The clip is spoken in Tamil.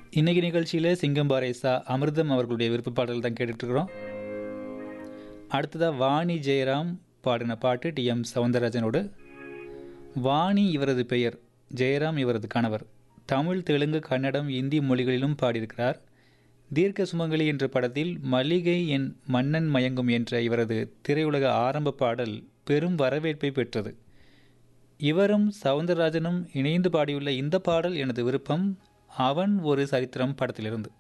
இன்னைக்கு நிகழ்ச்சியில் சிங்கம்பாறை சா அமிர்தம் அவர்களுடைய விருப்ப பாடல் தான் கேட்டுட்ருக்குறோம் அடுத்ததாக வாணி ஜெயராம் பாடின பாட்டு டி எம் சவுந்தரராஜனோடு வாணி இவரது பெயர் ஜெயராம் இவரது கணவர் தமிழ் தெலுங்கு கன்னடம் இந்தி மொழிகளிலும் பாடியிருக்கிறார் தீர்க்க சுமங்கலி என்ற படத்தில் மல்லிகை என் மன்னன் மயங்கும் என்ற இவரது திரையுலக ஆரம்ப பாடல் பெரும் வரவேற்பை பெற்றது இவரும் சவுந்தரராஜனும் இணைந்து பாடியுள்ள இந்த பாடல் எனது விருப்பம் அவன் ஒரு சரித்திரம் படத்திலிருந்து